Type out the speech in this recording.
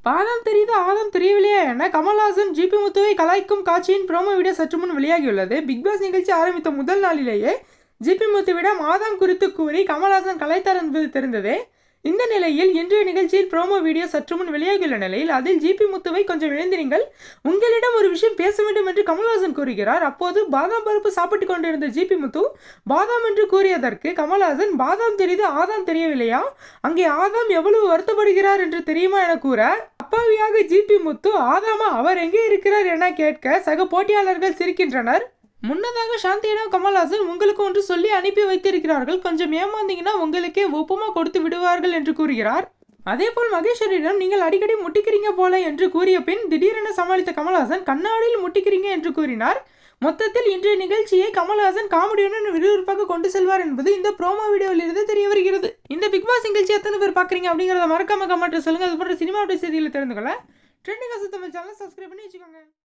பாதம் தெரியுது ஆதம் தெரியவில்லையா என கமல்ஹாசன் ஜிபி முத்துவை கலாய்க்கும் காட்சியின் ப்ரோமோ வீடியோ சற்று முன் வெளியாகியுள்ளது பிக் பாஸ் நிகழ்ச்சி ஆரம்பித்த முதல் நாளிலேயே ஜிபி முத்துவிடம் ஆதாம் குறித்து கூறி கமல்ஹாசன் கலாய்த்தார் என்பது தெரிந்ததே இந்த நிலையில் இன்றைய நிகழ்ச்சியில் ப்ரோமோ வீடியோ சற்று முன் வெளியாகியுள்ள நிலையில் அதில் ஜிபி முத்துவை கொஞ்சம் எழுந்திருங்கள் உங்களிடம் ஒரு விஷயம் பேச வேண்டும் என்று கமல்ஹாசன் கூறுகிறார் அப்போது பாதாம் பருப்பு சாப்பிட்டு கொண்டிருந்த ஜிபி முத்து பாதாம் என்று கூறியதற்கு கமல்ஹாசன் பாதாம் தெரியுது ஆதாம் தெரியவில்லையா அங்கே ஆதாம் எவ்வளவு வருத்தப்படுகிறார் என்று தெரியுமா என கூற அப்பாவியாக ஜிபி முத்து ஆதாமா அவர் எங்கே இருக்கிறார் என கேட்க சக போட்டியாளர்கள் சிரிக்கின்றனர் முன்னதாக சாந்தியிடம் கமல்ஹாசன் உங்களுக்கு ஒன்று சொல்லி அனுப்பி வைத்திருக்கிறார்கள் கொஞ்சம் ஏமாந்தீங்கன்னா உங்களுக்கே ஒப்புமா கொடுத்து விடுவார்கள் என்று கூறுகிறார் அதேபோல் மகேஸ்வரியிடம் நீங்கள் அடிக்கடி முட்டிக்கிறீங்க போல என்று கூறிய பின் திடீரென சமாளித்த கமல்ஹாசன் கண்ணாடியில் முட்டிக்கிறீங்க என்று கூறினார் மொத்தத்தில் இன்றைய நிகழ்ச்சியை கமல்ஹாசன் காமெடியுடன் விறுவிறுப்பாக கொண்டு செல்வார் என்பது இந்த ப்ரோமோ வீடியோவில் இருந்து தெரிய வருகிறது இந்த பிக் பாஸ் நிகழ்ச்சி எத்தனை பேர் பார்க்குறீங்க அப்படிங்கிறத மறக்காம கமெண்ட் சொல்லுங்க அது போன்ற சினிமா செய்திகளை தெரிந்து கொள்ள ட்ரெண்டிங் தமிழ் சேனல் சப்ஸ்கிரைப் பண்ணி வச்சுக்கோங்க